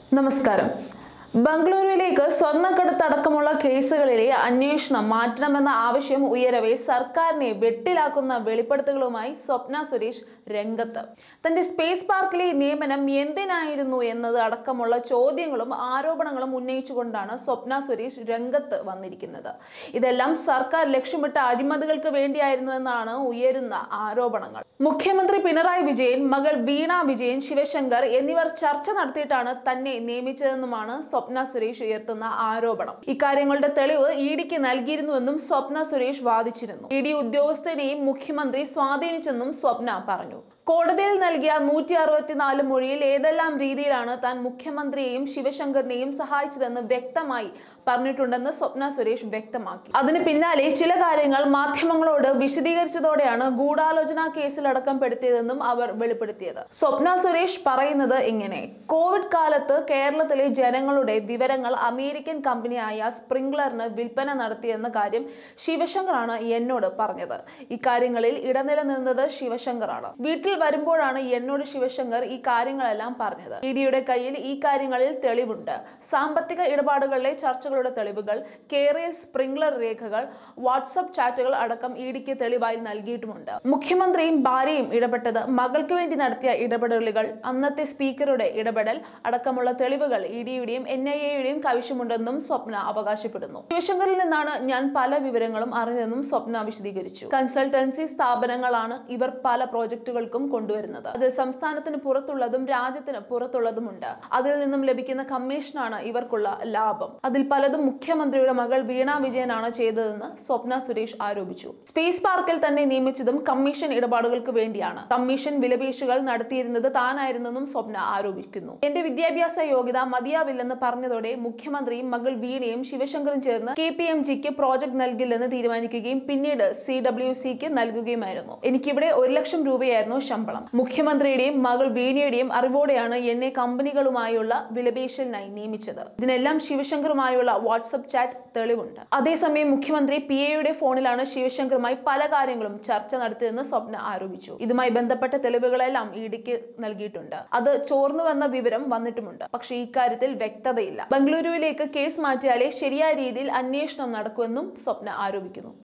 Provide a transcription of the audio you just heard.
നമസ്കാരം ബംഗളൂരുവിലേക്ക് സ്വർണ്ണക്കടത്ത് അടക്കമുള്ള കേസുകളിലെ അന്വേഷണം മാറ്റണമെന്ന ആവശ്യം ഉയരവേ സർക്കാരിനെ വെട്ടിലാക്കുന്ന വെളിപ്പെടുത്തലുകളുമായി സ്വപ്ന സുരേഷ് രംഗത്ത് തന്റെ സ്പേസ് പാർക്കിലെ നിയമനം എന്തിനായിരുന്നു എന്നത് അടക്കമുള്ള ചോദ്യങ്ങളും ആരോപണങ്ങളും ഉന്നയിച്ചുകൊണ്ടാണ് സ്വപ്ന സുരേഷ് രംഗത്ത് വന്നിരിക്കുന്നത് ഇതെല്ലാം സർക്കാർ ലക്ഷ്യമിട്ട അഴിമതികൾക്ക് വേണ്ടിയായിരുന്നു എന്നാണ് ഉയരുന്ന ആരോപണങ്ങൾ മുഖ്യമന്ത്രി പിണറായി വിജയൻ മകൾ വീണ വിജയൻ ശിവശങ്കർ എന്നിവർ ചർച്ച നടത്തിയിട്ടാണ് തന്നെ നിയമിച്ചതെന്നുമാണ് സ്വപ്ന സുരേഷ് ഉയർത്തുന്ന ആരോപണം ഇക്കാര്യങ്ങളുടെ തെളിവ് ഇ ഡിക്ക് നൽകിയിരുന്നുവെന്നും സ്വപ്ന സുരേഷ് വാദിച്ചിരുന്നു ഇ ഡി ഉദ്യോഗസ്ഥനെയും മുഖ്യമന്ത്രി സ്വാധീനിച്ചെന്നും സ്വപ്ന പറഞ്ഞു കോടതിയിൽ നൽകിയ നൂറ്റി അറുപത്തിനാല് മൊഴിയിൽ ഏതെല്ലാം രീതിയിലാണ് താൻ മുഖ്യമന്ത്രിയെയും ശിവശങ്കറിനെയും സഹായിച്ചതെന്ന് വ്യക്തമായി പറഞ്ഞിട്ടുണ്ടെന്ന് സ്വപ്ന സുരേഷ് വ്യക്തമാക്കി അതിന് പിന്നാലെ ചില കാര്യങ്ങൾ മാധ്യമങ്ങളോട് വിശദീകരിച്ചതോടെയാണ് ഗൂഢാലോചന കേസിലടക്കം പെടുത്തിയതെന്നും അവർ വെളിപ്പെടുത്തിയത് സ്വപ്ന സുരേഷ് പറയുന്നത് ഇങ്ങനെ കോവിഡ് കാലത്ത് കേരളത്തിലെ ജനങ്ങളുടെ വിവരങ്ങൾ അമേരിക്കൻ കമ്പനിയായ സ്പ്രിംഗ്ലറിന് വിൽപ്പന നടത്തിയെന്ന കാര്യം ശിവശങ്കറാണ് എന്നോട് പറഞ്ഞത് ഇക്കാര്യങ്ങളിൽ ഇടനില നിന്നത് ശിവശങ്കറാണ് വീട്ടിൽ വരുമ്പോഴാണ് എന്നോട് ശിവശങ്കർ ഈ കാര്യങ്ങളെല്ലാം പറഞ്ഞത് ഇ ഡിയുടെ കയ്യിൽ ഈ കാര്യങ്ങളിൽ തെളിവുണ്ട് സാമ്പത്തിക ഇടപാടുകളിലെ ചർച്ചകളുടെ തെളിവുകൾ കേരള സ്പ്രിംഗ്ലർ രേഖകൾ വാട്സപ്പ് ചാറ്റുകൾ അടക്കം ഇ ഡിക്ക് തെളിവായി നൽകിയിട്ടുമുണ്ട് മുഖ്യമന്ത്രിയും ഭാര്യയും ഇടപെട്ടത് മകൾക്ക് വേണ്ടി നടത്തിയ ഇടപെടലുകൾ അന്നത്തെ സ്പീക്കറുടെ ഇടപെടൽ അടക്കമുള്ള തെളിവുകൾ ഇ ഡിയുടെയും എൻ ഐ എയുടെയും കൈവശമുണ്ടെന്നും സ്വപ്ന അവകാശപ്പെടുന്നു ശിവശങ്കറിൽ നിന്നാണ് ഞാൻ പല വിവരങ്ങളും അറിഞ്ഞതെന്നും സ്വപ്ന വിശദീകരിച്ചു കൺസൾട്ടൻസി സ്ഥാപനങ്ങളാണ് ഇവർ പല പ്രോജക്റ്റുകൾക്കും കൊണ്ടുവരുന്നത് അതിൽ സംസ്ഥാനത്തിന് പുറത്തുള്ളതും രാജ്യത്തിന് പുറത്തുള്ളതുമുണ്ട് അതിൽ നിന്നും ലഭിക്കുന്ന കമ്മീഷനാണ് ഇവർക്കുള്ള ലാഭം അതിൽ പലതും മുഖ്യമന്ത്രിയുടെ മകൾ വീണ വിജയനാണ് ചെയ്തതെന്ന് സ്വപ്ന സുരേഷ് ആരോപിച്ചു സ്പേസ് പാർക്കിൽ തന്നെ നിയമിച്ചതും കമ്മീഷൻ ഇടപാടുകൾക്ക് വേണ്ടിയാണ് കമ്മീഷൻ വിലപേശുകൾ നടത്തിയിരുന്നത് താനായിരുന്നെന്നും സ്വപ്ന ആരോപിക്കുന്നു എന്റെ വിദ്യാഭ്യാസ യോഗ്യത മതിയാവില്ലെന്ന് പറഞ്ഞതോടെ മുഖ്യമന്ത്രിയും മകൾ വീണയും ശിവശങ്കറും ചേർന്ന് കെ പി എം ജിക്ക് പ്രോജക്ട് നൽകില്ലെന്ന് തീരുമാനിക്കുകയും പിന്നീട് സി ഡബ്ല്യു സിക്ക് നൽകുകയുമായിരുന്നു എനിക്കിവിടെ ഒരു ലക്ഷം രൂപയായിരുന്നു ശമ്പളം മുഖ്യമന്ത്രിയുടെയും മകൾ വീണയുടെയും അറിവോടെയാണ് എന്നെ കമ്പനികളുമായുള്ള വിലപേശലിനായി നിയമിച്ചത് ഇതിനെല്ലാം ശിവശങ്കറുമായുള്ള വാട്സപ്പ് ചാറ്റ് തെളിവുണ്ട് അതേസമയം മുഖ്യമന്ത്രി പി എയുടെ ഫോണിലാണ് ശിവശങ്കറുമായി പല കാര്യങ്ങളും ചർച്ച നടത്തിയതെന്ന് സ്വപ്ന ആരോപിച്ചു ഇതുമായി ബന്ധപ്പെട്ട തെളിവുകളെല്ലാം ഇ ഡിക്ക് നൽകിയിട്ടുണ്ട് അത് ചോർന്നുവെന്ന വിവരം വന്നിട്ടുമുണ്ട് പക്ഷേ ഇക്കാര്യത്തിൽ വ്യക്തതയില്ല ബംഗളൂരുവിലേക്ക് കേസ് മാറ്റിയാലേ ശരിയായ രീതിയിൽ അന്വേഷണം നടക്കുമെന്നും സ്വപ്ന ആരോപിക്കുന്നു